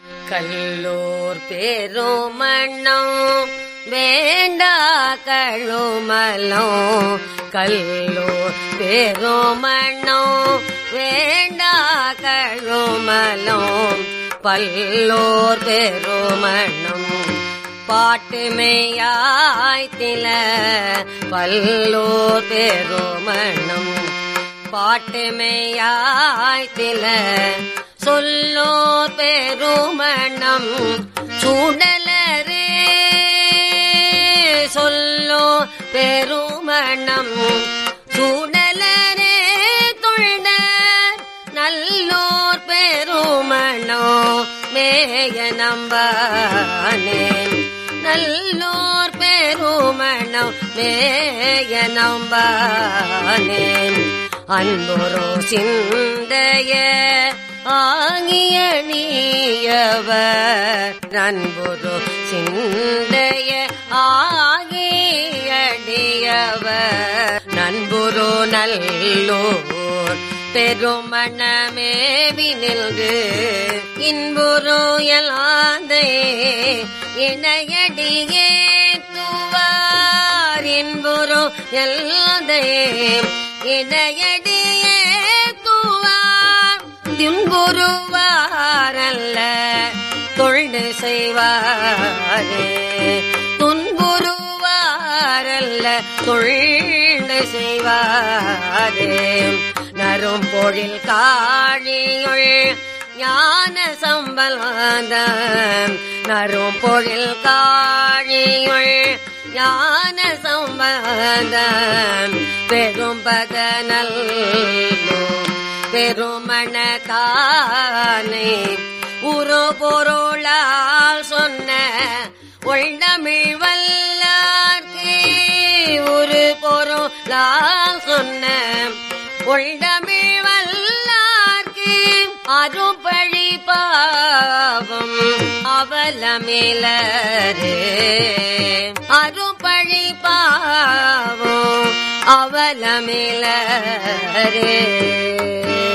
கல்லூர் பெருமண்ணம் வேண்டா கழுமலம் கல்லூர் பெருமண்ணம் வேண்டா கழுமலம் பல்லோர் பெருமண்ணம் பாட்டுமையாய்த்தில பல்லோர் பெருமண்ணம் பாட்டுமையாய்த்தில சொல்லோர் பெருமணம் சூடலரே சொல்லோ பெருமணம் சூடலரே தொண்ட நல்லோர் பெருமணோ மேய நம்பானே நல்லோர் பெருமணம் மேய நம்பானே அன்புரோ சிந்தைய ஆகிய நீயவர் அன்புரு சிந்தைய ஆகியடியவர் நண்புரு நல்லோர் பெருமணமேவி நின்று இன்புரு எல்லாந்தே இணையடியே துவார் இன்புரு எல்லாந்தே இணையடியே துவார் துன்புறுவாரல்ல தொண்டு செய்வாரே துன்புறுவாரல்ல தொண்டு செய்வாரே நரும் பொழில் காழியுள் ஞான சம்பலாதம் நரும் பொழில் காழியுள் ஞான சம்பதம் பெரும் பதனல் பெருமணக்கானை உரு பொருளால் சொன்ன உள்நமிழ் வல்லார்க்கு ஒரு பொருளால் சொன்ன உள்நமிழ் வல்லார்க்கு அருப்பழி பாவம் அவலமிலரே அருப்பழி பாவம் அவலமிலரே